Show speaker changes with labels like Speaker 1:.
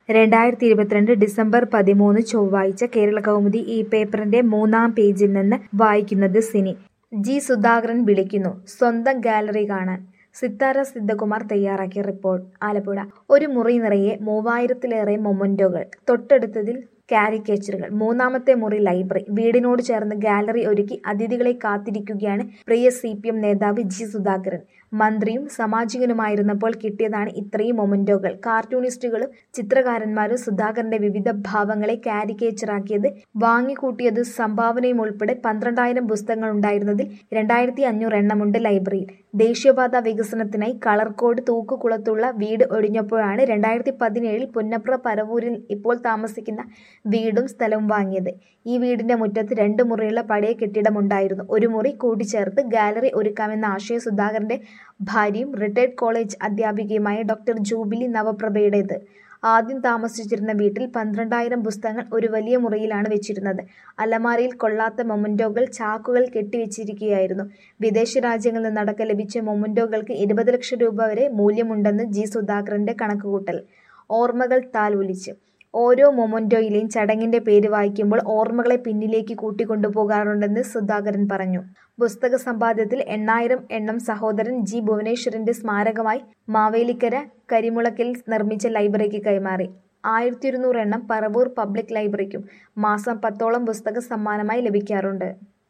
Speaker 1: രണ്ടായിരത്തി ഇരുപത്തിരണ്ട് ഡിസംബർ പതിമൂന്ന് ചൊവ്വാഴ്ച കേരളകൗമുദി ഈ പേപ്പറിന്റെ മൂന്നാം പേജിൽ നിന്ന് വായിക്കുന്നത് സിനി ജി സുധാകരൻ വിളിക്കുന്നു സ്വന്തം ഗാലറി കാണാൻ സിത്താര സിദ്ധകുമാർ തയ്യാറാക്കിയ റിപ്പോർട്ട് ആലപ്പുഴ ഒരു മുറി നിറയെ മൂവായിരത്തിലേറെ മൊമന്റോകൾ തൊട്ടടുത്തതിൽ കാരിക്കേച്ചറുകൾ മൂന്നാമത്തെ മുറി ലൈബ്രറി വീടിനോട് ചേർന്ന് ഗാലറി ഒരുക്കി അതിഥികളെ കാത്തിരിക്കുകയാണ് പ്രിയ സി പി എം നേതാവ് ജി സുധാകരൻ മന്ത്രിയും സാമാജികനുമായിരുന്നപ്പോൾ കിട്ടിയതാണ് ഇത്രയും മൊമന്റോകൾ കാർട്ടൂണിസ്റ്റുകളും ചിത്രകാരന്മാരും സുധാകരന്റെ വിവിധ ഭാവങ്ങളെ കാരിക്കേച്ചറാക്കിയത് വാങ്ങിക്കൂട്ടിയത് സംഭാവനയും ഉൾപ്പെടെ പന്ത്രണ്ടായിരം പുസ്തകങ്ങൾ ഉണ്ടായിരുന്നതിൽ രണ്ടായിരത്തി അഞ്ഞൂറ് എണ്ണമുണ്ട് ലൈബ്രറിയിൽ ദേശീയപാത വികസനത്തിനായി കളർ കോഡ് തൂക്കുകുളത്തുള്ള വീട് ഒഴിഞ്ഞപ്പോഴാണ് രണ്ടായിരത്തി പതിനേഴിൽ പുന്നപ്ര പരവൂരിൽ ഇപ്പോൾ താമസിക്കുന്ന വീടും സ്ഥലവും വാങ്ങിയത് ഈ വീടിന്റെ മുറ്റത്ത് രണ്ട് മുറിയുള്ള പഴയ കെട്ടിടമുണ്ടായിരുന്നു ഒരു മുറി കൂട്ടിച്ചേർത്ത് ഗാലറി ഒരുക്കാമെന്ന ആശയ സുധാകരന്റെ ഭാര്യയും റിട്ടയർഡ് കോളേജ് അധ്യാപികയുമായ ഡോക്ടർ ജൂബിലി നവപ്രഭയുടേത് ആദ്യം താമസിച്ചിരുന്ന വീട്ടിൽ പന്ത്രണ്ടായിരം പുസ്തകങ്ങൾ ഒരു വലിയ മുറിയിലാണ് വെച്ചിരുന്നത് അലമാരയിൽ കൊള്ളാത്ത മൊമന്റോകൾ ചാക്കുകൾ കെട്ടിവെച്ചിരിക്കുകയായിരുന്നു വിദേശ രാജ്യങ്ങളിൽ നിന്നടക്കം ലഭിച്ച മൊമന്റോകൾക്ക് ഇരുപത് ലക്ഷം രൂപ വരെ മൂല്യമുണ്ടെന്ന് ജി സുധാകരന്റെ കണക്കുകൂട്ടൽ ഓർമ്മകൾ താലോലിച്ച് ഓരോ മൊമന്റോയിലെയും ചടങ്ങിന്റെ പേര് വായിക്കുമ്പോൾ ഓർമ്മകളെ പിന്നിലേക്ക് കൂട്ടിക്കൊണ്ടുപോകാറുണ്ടെന്ന് സുധാകരൻ പറഞ്ഞു പുസ്തക സമ്പാദ്യത്തിൽ എണ്ണായിരം എണ്ണം സഹോദരൻ ജി ഭുവനേശ്വരന്റെ സ്മാരകമായി മാവേലിക്കര കരിമുളക്കിൽ നിർമ്മിച്ച ലൈബ്രറിക്ക് കൈമാറി ആയിരത്തി ഇരുന്നൂറ് എണ്ണം പറവൂർ പബ്ലിക് ലൈബ്രറിക്കും മാസം പത്തോളം പുസ്തക സമ്മാനമായി ലഭിക്കാറുണ്ട്